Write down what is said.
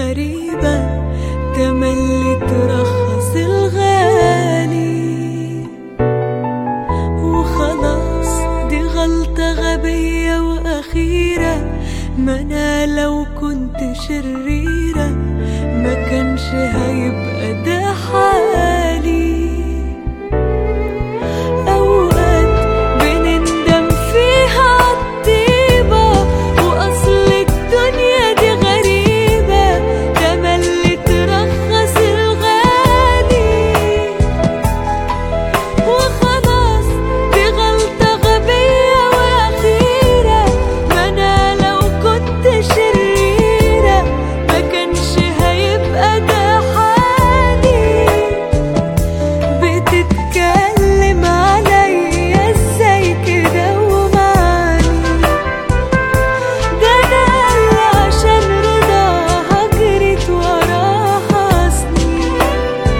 غريبة تملي ترخص الغالي وخلاص دي غلطة غبية وأخيرة ما أنا لو كنت شريرة ما كانش هيبقى